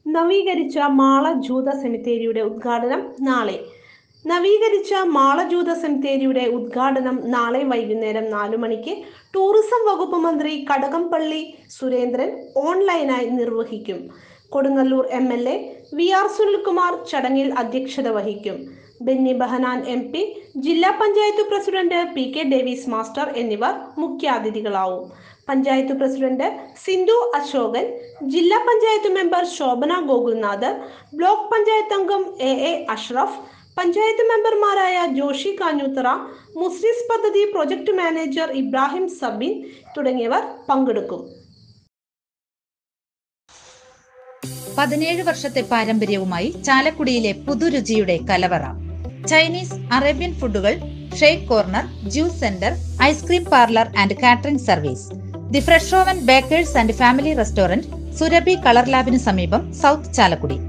നവീകരിച്ച മാള ജൂത സെമിത്തേരിയുടെ ഉദ്ഘാടനം നാളെ നവീകരിച്ച മാള ജൂത സെമിത്തേരിയുടെ ഉദ്ഘാടനം നാളെ വൈകുന്നേരം നാലു മണിക്ക് ടൂറിസം വകുപ്പ് മന്ത്രി കടകംപള്ളി സുരേന്ദ്രൻ ഓൺലൈനായി നിർവഹിക്കും Kodungallur M L A V R Sunilkumar ചടങ്ങിൽ അധ്യക്ഷത വഹിക്കും ബെന്നി ബഹനാൻ എം പി ജില്ലാ panchayat president P K Davis master എന്നിവർ മുഖ്യാതിഥികളാവും പഞ്ചായത്ത് പ്രസിഡന്റ് സിന്ധു അശോകൻ ജില്ലാ പഞ്ചായത്ത് മെമ്പർ ശോഭന ഗോകുൽനാഥ് ബ്ലോക്ക് പഞ്ചായത്ത് അംഗം എ എ അഷ്റഫ് പഞ്ചായത്ത് മെമ്പർമാരായ ജോഷി കാഞ്ഞൂത്തറ മുസ്ലിസ് പദ്ധതി പ്രൊജക്ട് മാനേജർ ഇബ്രാഹിം സബിൻ തുടങ്ങിയവർ പങ്കെടുക്കും പതിനേഴ് വർഷത്തെ പാരമ്പര്യവുമായി ചാലക്കുടിയിലെ പുതുരുചിയുടെ കലവറ ചൈനീസ് അറേബ്യൻ ഫുഡുകൾ shake corner juice centre ice cream parlour and catering service the fresh oven bakers and family restaurant Surabhi colour ലാബിന് സമീപം സൗത്ത് ചാലക്കുടി